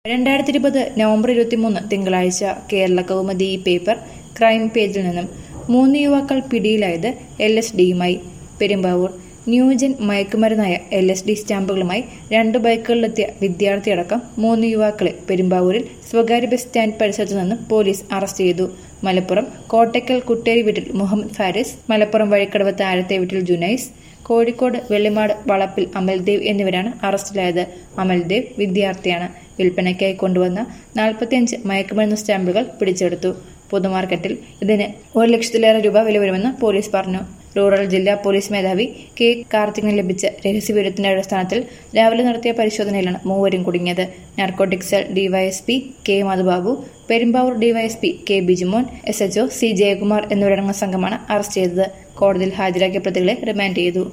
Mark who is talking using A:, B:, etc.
A: രണ്ടായിരത്തി ഇരുപത് നവംബർ ഇരുപത്തിമൂന്ന് തിങ്കളാഴ്ച കേരള കൗമുദി ഈ പേപ്പർ ക്രൈം പേജിൽ നിന്നും മൂന്ന് യുവാക്കൾ പിടിയിലായത് എൽ എസ് ഡിയുമായി പെരുമ്പാവൂർ ന്യൂജൻ മയക്കുമരുന്നായ എൽ എസ് ഡി സ്റ്റാമ്പുകളുമായി രണ്ട് ബൈക്കുകളിലെത്തിയ വിദ്യാർത്ഥിയടക്കം മൂന്ന് യുവാക്കളെ പെരുമ്പാവൂരിൽ സ്വകാര്യ ബസ് സ്റ്റാൻഡ് പരിസരത്തു നിന്നും പോലീസ് അറസ്റ്റ് ചെയ്തു മലപ്പുറം കോട്ടയ്ക്കൽ കുട്ടേരി വീട്ടിൽ മുഹമ്മദ് ഫാരിസ് മലപ്പുറം വഴിക്കടവ് താഴത്തെ വീട്ടിൽ ജുനൈസ് കോഴിക്കോട് വെള്ളിമാട് വളപ്പിൽ അമൽദേവ് എന്നിവരാണ് അറസ്റ്റിലായത് അമൽദേവ് വിദ്യാർത്ഥിയാണ് വിൽപ്പനയ്ക്കായി കൊണ്ടുവന്ന നാൽപ്പത്തിയഞ്ച് മയക്കുമരുന്ന് സ്റ്റാമ്പുകൾ പിടിച്ചെടുത്തു പൊതുമാർക്കറ്റിൽ ഇതിന് ഒരു ലക്ഷത്തിലേറെ രൂപ വില വരുമെന്ന് പോലീസ് പറഞ്ഞു റൂറൽ ജില്ലാ പോലീസ് മേധാവി കെ കാർത്തികിന് ലഭിച്ച രഹസ്യവിവരത്തിന്റെ അടിസ്ഥാനത്തിൽ രാവിലെ നടത്തിയ പരിശോധനയിലാണ് മൂവരും കുടുങ്ങിയത് narcotic cell D Y S P K Madhubabu Perumbavoor D Y S P K Bijumon S H O C Jayakumar എന്നിവരടങ്ങുന്ന സംഘമാണ് അറസ്റ്റ് ചെയ്തത് കോടതിയിൽ ഹാജരാക്കിയ പ്രതികളെ റിമാൻഡ് ചെയ്തു